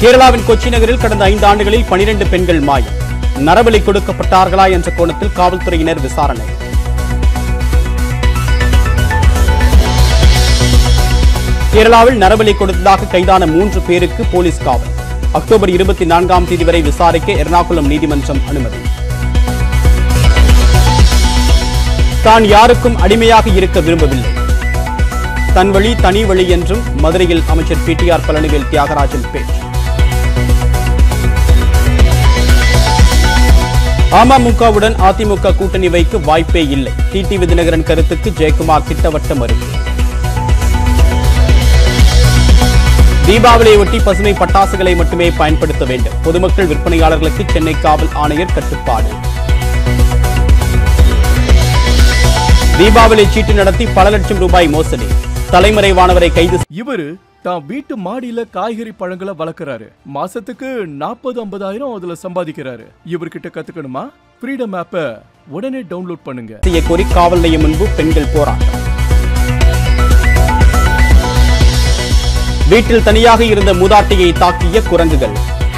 கேரளாவின் கொச்சி நகரில் கடந்த ஐந்து ஆண்டுகளில் பனிரெண்டு பெண்கள் மாயம் நரபலி கொடுக்கப்பட்டார்களா என்ற கோணத்தில் காவல்துறையினர் விசாரணை கேரளாவில் நரபலி கொடுத்ததாக கைதான மூன்று பேருக்கு போலீஸ் காவல் அக்டோபர் இருபத்தி நான்காம் தேதி வரை விசாரிக்க எர்ணாகுளம் நீதிமன்றம் அனுமதி தான் யாருக்கும் அடிமையாக இருக்க விரும்பவில்லை தன் வழி தனி வழி என்றும் மதுரையில் அமைச்சர் பிடிஆர் பழனிவேல் தியாகராஜன் பேச்சு அமமுகவுடன் அதிமுக கூட்டணி வைக்க வாய்ப்பே இல்லை டிடிவி தினகரன் கருத்துக்கு ஜெயக்குமார் திட்டவட்ட மறுப்பு தீபாவளியை ஒட்டி பசுமை பட்டாசுகளை மட்டுமே பயன்படுத்த வேண்டும் பொதுமக்கள் விற்பனையாளர்களுக்கு சென்னை காவல் ஆணையர் கட்டுப்பாடு தீபாவளி சீட்டு நடத்தி பல லட்சம் ரூபாய் மோசடி தலைமறைவானவரை கைது இவரு தான் வீட்டு மாடியில காய்கறி பழங்களை வளர்க்கறாரு மாசத்துக்கு நாற்பது ஐம்பதாயிரம் அதுல சம்பாதிக்கிறாரு இவர்கிட்ட கத்துக்கணுமா ஃப்ரீடம் ஆப்பை உடனே டவுன்லோட் பண்ணுங்க செய்ய கோரி காவல் நிலையம் முன்பு பெண்கள் போராட்டம் வீட்டில் தனியாக இருந்த மூதாட்டியை தாக்கிய குரங்குகள்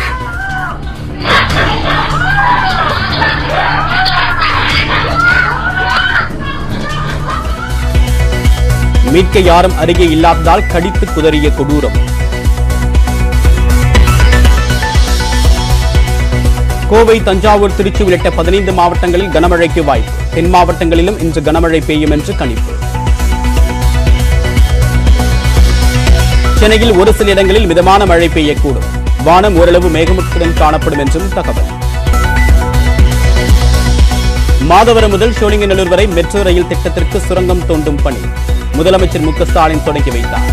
மீட்க யாரும் அருகே இல்லாததால் கடித்து குதறிய கொடூரம் கோவை தஞ்சாவூர் திருச்சி உள்ளிட்ட பதினைந்து மாவட்டங்களில் கனமழைக்கு வாய்ப்பு தென் மாவட்டங்களிலும் இன்று கனமழை பெய்யும் என்று கணிப்பு சென்னையில் ஒரு சில இடங்களில் மிதமான மழை பெய்யக்கூடும் வானம் ஓரளவு மேகமூட்டத்துடன் காணப்படும் என்றும் தகவல் மாதவரம் முதல் சோழிங்கநல்லூர் வரை மெட்ரோ ரயில் திட்டத்திற்கு சுரங்கம் தோண்டும் பணி முதலமைச்சர் மு க ஸ்டாலின் தொடங்கி வைத்தார்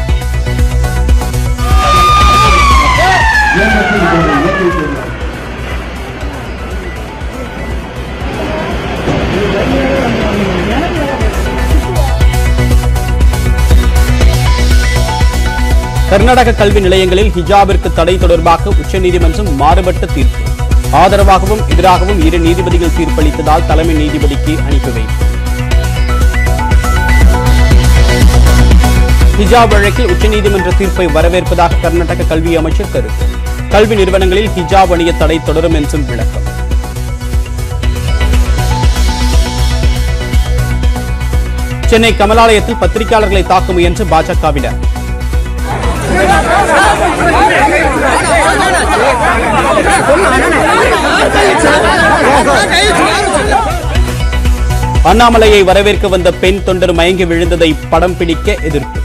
கர்நாடக கல்வி நிலையங்களில் ஹிஜாபிற்கு தடை தொடர்பாக உச்சநீதிமன்றம் மாறுபட்ட தீர்ப்பு ஆதரவாகவும் எதிராகவும் இரு நீதிபதிகள் தீர்ப்பளித்ததால் தலைமை நீதிபதிக்கு அனுப்பி வைப்பு ஹிஜாப் வழக்கில் உச்சநீதிமன்ற தீர்ப்பை வரவேற்பதாக கர்நாடக கல்வி அமைச்சர் கருத்து கல்வி நிறுவனங்களில் ஹிஜாப் அணிய தடை தொடரும் என்றும் விளக்கம் சென்னை கமலாலயத்தில் பத்திரிகையாளர்களை தாக்க முயன்ற பாஜகவினர் அண்ணாமலையை வரவேற்க வந்த பெண் தொண்டர் மயங்கி விழுந்ததை படம் பிடிக்க எதிர்ப்பு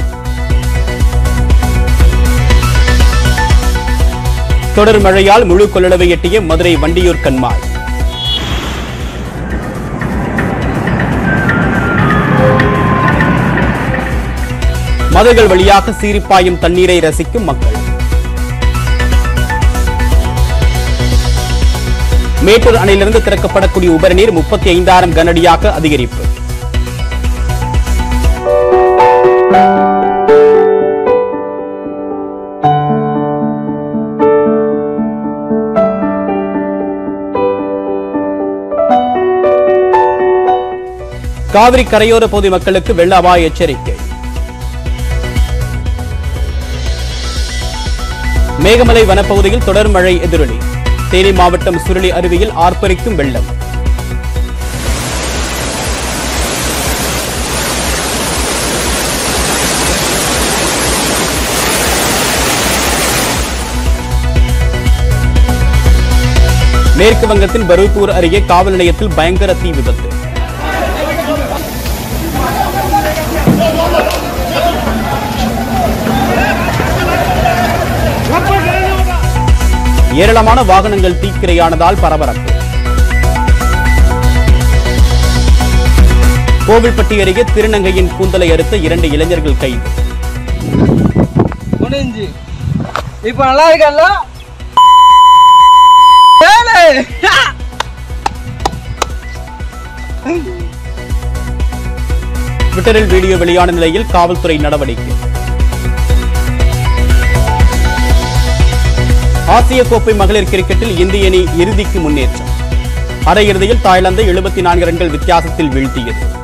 தொடர் மழையால் முழு கொள்ளளவை எட்டிய மதுரை வண்டியூர் கண்மாய் மதுகள் வழியாக சீரிப்பாயும் தண்ணீரை ரசிக்கும் மக்கள் மேட்டூர் அணையிலிருந்து திறக்கப்படக்கூடிய உபரிநீர் முப்பத்தி ஐந்தாயிரம் கனஅடியாக அதிகரிப்பு காவிரி கரையோர பகுதி மக்களுக்கு வெள்ள அபாய எச்சரிக்கை மேகமலை வனப்பகுதியில் தொடர் மழை எதிரொலி தேனி மாவட்டம் சுருளி அருவியில் ஆர்ப்பரிக்கும் வெள்ளம் மேற்கு வங்கத்தின் பருப்பூர் அருகே காவல் நிலையத்தில் பயங்கர தீ விபத்து ஏராளமான வாகனங்கள் தீக்கிரையானதால் பரபரப்பு கோவில்பட்டி அருகே திருநங்கையின் கூந்தலை அறுத்த இரண்டு இளைஞர்கள் கைது முடிஞ்சு இப்ப நல்லா இருக்கல்ல ஏலே! ட்விட்டரில் வீடியோ வெளியான நிலையில் காவல்துறை நடவடிக்கை ஆசிய கோப்பை மகளிர் கிரிக்கெட்டில் இந்திய அணி இறுதிக்கு முன்னேற்றம் அரையிறுதியில் தாய்லாந்தை எழுபத்தி நான்கு ரன்கள் வித்தியாசத்தில் வீழ்த்தியது